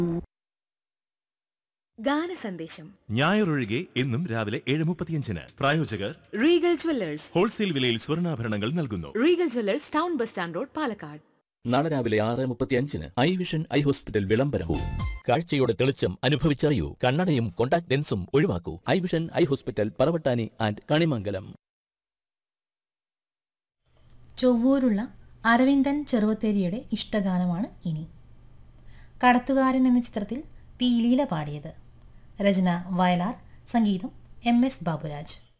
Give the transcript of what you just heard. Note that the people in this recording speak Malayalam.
ഗാന സന്ദേശം ഞായറൊഴികെ എന്നും രാവിലെ ഏഴ് മുപ്പത്തിയഞ്ചിന് പ്രായോജകർ റീഗൽ ജ്വല്ലേഴ്സ് ഹോൾസെയിൽ വിലയിൽ സ്വർണ്ണാഭരണങ്ങൾ നൽകുന്നു Regal Jewellers town bus stand road Palakkad നാളെ രാവിലെ ആറ് മുപ്പത്തിയഞ്ചിന് ഐ വിഷൻ ഐ ഹോസ്പിറ്റൽ വിളംബരവും കാഴ്ചയുടെ തെളിച്ചം അനുഭവിച്ചറിയൂ കണ്ണടയും കോണ്ടാക്ട് ലെൻസും ഒഴിവാക്കൂ Eye Vision Eye Hospital Paravattani and Kanimangalam ചൊവ്വൂരുള്ള അരവിന്ദൻ ചെറുവത്തേരിയുടെ ഇഷ്ടഗാനമാണ് ഇനി കടത്തുകാരൻ എന്ന ചിത്രത്തിൽ പി ലീല പാടിയത് രചന വയലാർ സംഗീതം എം എസ് ബാബുരാജ്